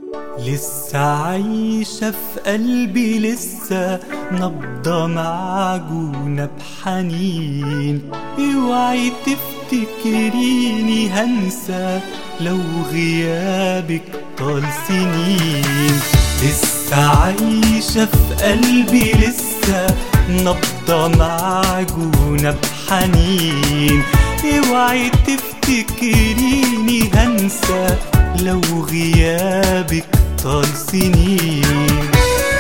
لسه عايشة في قلبي لسه نبضة معجونة بحنين اوعي تفتكريني هنسى لو غيابك طال سنين لسه عايشة في قلبي لسه نبضة معجونة بحنين اوعي تفتكريني هنسى لو غيابك طال سنين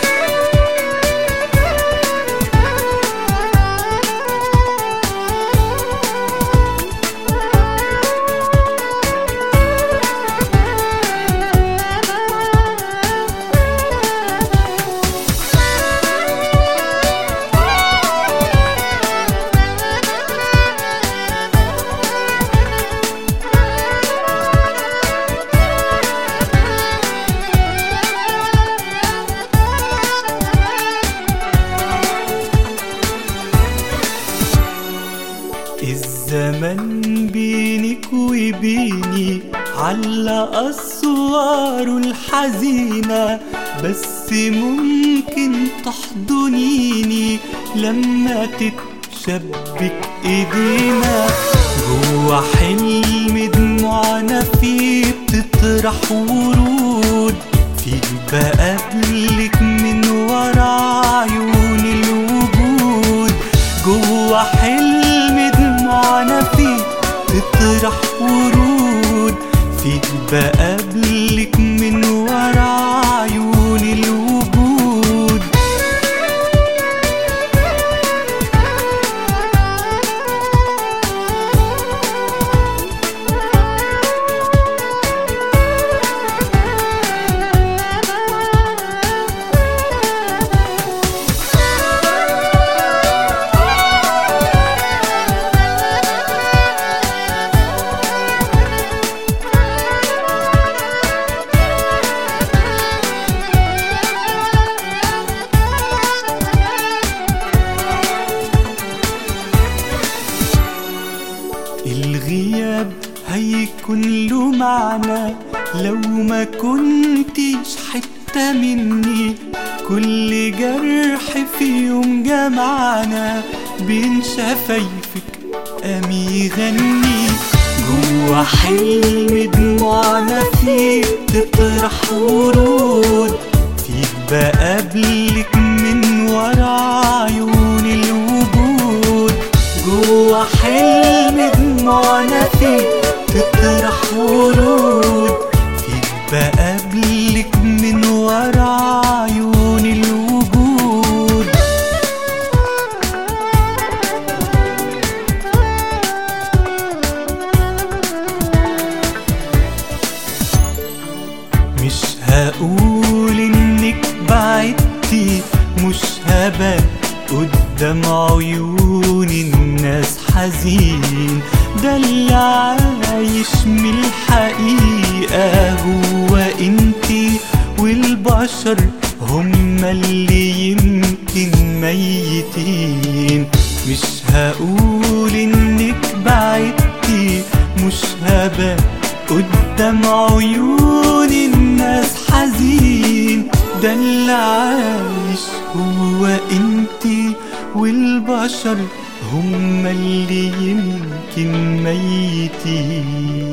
الزمن بينك وبيني علق أسواره الحزينة بس ممكن تحضنيني لما تتشبك ايدينا جوا حلم دموعنا فيه بتطرح ورود فيك بقابلك من ورا عيون الوجود جوا حلم دموعنا فيه تطرح ورود فيك بقابلك من ورا عيون الوجود الغياب هيكون له معنى لو ما كنتيش حتة مني كل جرح في يوم جمعنا بين شفايفك قام يغني جوا حلم دموعنا فيه تطرح ورود فيك بقابلك من ورا عيون الوجود جوا حلم دموعنا فيه تطرح ورود فيك بقابلك من ورا عيون الوجود مش هقول انك بعدتي مش هبان قدام عيون الناس حزين ده اللي عايش من الحقيقة هو انتي والبشر هما اللي يمكن ميتين مش هقول انك بعدتي مش هبان قدام عيون الناس حزين ده اللي عايش هو انتي والبشر هما اللي يمكن ميتين